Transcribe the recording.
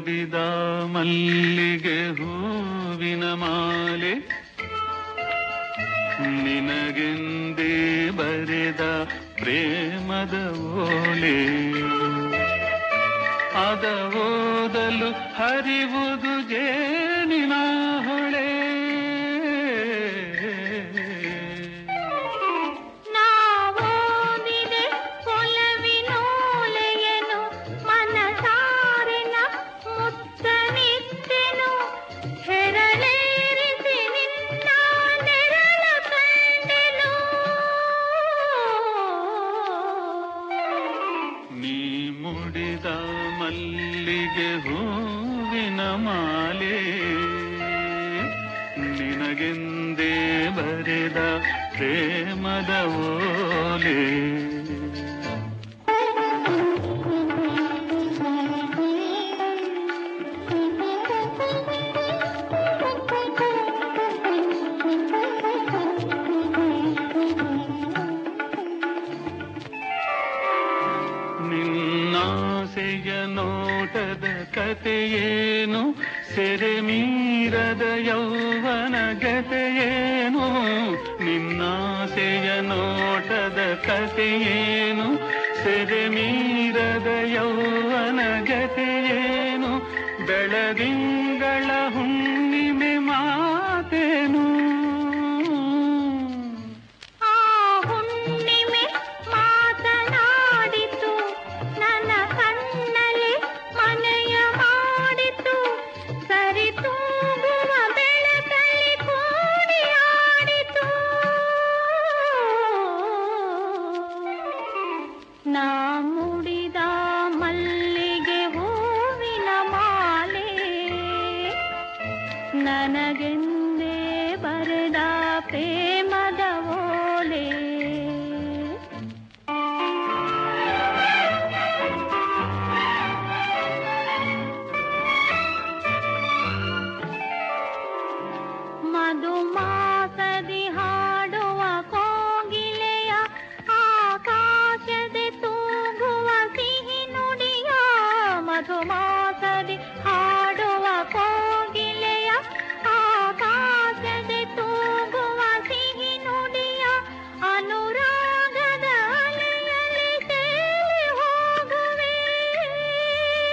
ಮುಡಿದ ಮಲ್ಲಿಗೆ ಹೂವಿನ ಮಾಲೆ ನಿನಗೆಂದೇ ಬರೆದ ಪ್ರೇಮದ ಓಲೆ ಅದ ಓದಲು ಹರಿವುದು ಜೇನಿನ ಹೊಳೆ ನಾವೋದಿದೆ ಕೊಲವಿನೋಲೆಯನು ಮನಸಾರಿನ ಮುತ್ತನಿತ್ತೆನು ಹೆರಳೇರಿಸಿ ನಿನ್ನ ನೆರಳ ಕಂಡೆನು ನೀ ಮುಡಿದ ಮಲ್ಲಿಗೆ ಹೂವಿನ ಮಾಲೆ ನಿನಗೆಂದೇ ಬರೆದ ಪ್ರೇಮದ ಓಲೆ ನಿನ್ನಾಸೆಯ ನೋಟದ ಕಥೆಯೇನು ಸೆರೆ ಮೀರದ ಯೌವನ ಗತೆಯೇನು ನಿನ್ನಾಸೆಯ ನೋಟದ ಕಥೆಯೇನು ಸೆರೆ ಮೀರದ ಯೌವನ ಗತೆಯೇನು ಬೆಳದಿಂಗಳ ಹುಣ್ಣಿಮೆ ಮಾತೇನು ಆ ಹುಣ್ಣಿಮೆ ಮಾತನಾಡಿತು ನನ್ನ ಕಣ್ಣಲ್ಲಿ ಮನೆಯ ಮಾಡಿತು ಸರಿ ತೂಗುವ ಬೆಳಕಲ್ಲಿ ಕೂಡಿ ಆಡಿತು ನಾ ಮುಡಿದ ಮಲ್ಲಿಗೆ ಹೂವಿನ ಮಾಲೆ ನನಗೆಂದೇ ಬರೆದ ಪ್ರೇಮದ ಓಲೆ ಮಧುಮಾಸದಿ ಹಾಡುವ ಕೋಗಿಲೆಯ ಆಕಾಶದಿ ತೂಗುವ ಸಿಹಿ ನುಡಿಯ ಮಧುಮಾಸದಿ ಹಾಡುವ